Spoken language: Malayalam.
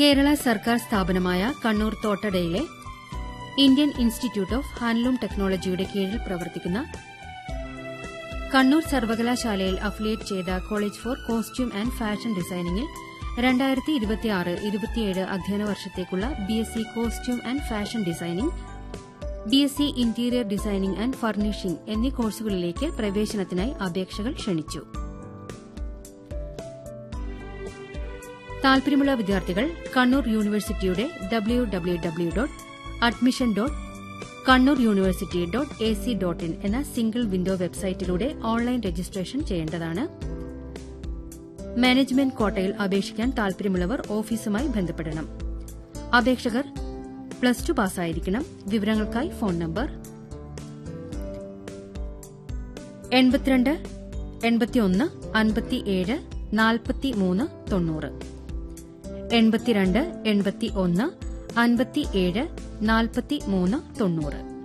കേരള സർക്കാർ സ്ഥാപനമായ കണ്ണൂർ തോട്ടടയിലെ ഇന്ത്യൻ ഇൻസ്റ്റിറ്റ്യൂട്ട് ഓഫ് ഹാൻഡ്ലൂം ടെക്നോളജിയുടെ കീഴിൽ പ്രവർത്തിക്കുന്ന കണ്ണൂർ സർവകലാശാലയിൽ അഫിലിയേറ്റ് ചെയ്ത college for costume and fashion ഡിസൈനിംഗിൽ രണ്ടായിരത്തി ഇരുപത്തിയാറ് ഇരുപത്തിയേഴ് അധ്യയന വർഷത്തേക്കുള്ള BSc costume and fashion designing BSc interior designing and furnishing എന്നീ കോഴ്സുകളിലേക്ക് പ്രവേശനത്തിനായി അപേക്ഷകൾ ക്ഷണിച്ചു താൽപര്യമുള്ള വിദ്യാർത്ഥികൾ കണ്ണൂർ യൂണിവേഴ്സിറ്റിയുടെ W W W dot admission dot Kannur university dot A C dot in എന്ന സിംഗിൾ വിൻഡോ വെബ്സൈറ്റിലൂടെ ഓൺലൈൻ രജിസ്ട്രേഷൻ ചെയ്യേണ്ടതാണ് മാനേജ്മെന്റ് കോട്ടയിൽ അപേക്ഷിക്കാൻ താൽപര്യമുള്ളവർ ഓഫീസുമായി ബന്ധപ്പെടണം അപേക്ഷകർ പ്ലസ് ടു പാസ്സായിരിക്കണം വിവരങ്ങൾക്കായി ഫോൺ നമ്പർ എൺപത്തിരണ്ട് എൺപത്തിയൊന്ന് അൻപത്തിയേഴ് നാൽപ്പത്തിമൂന്ന് തൊണ്ണൂറ് എൺപത്തിരണ്ട് എൺപത്തി ഒന്ന് അൻപത്തിയേഴ് നാൽപ്പത്തിമൂന്ന് തൊണ്ണൂറ്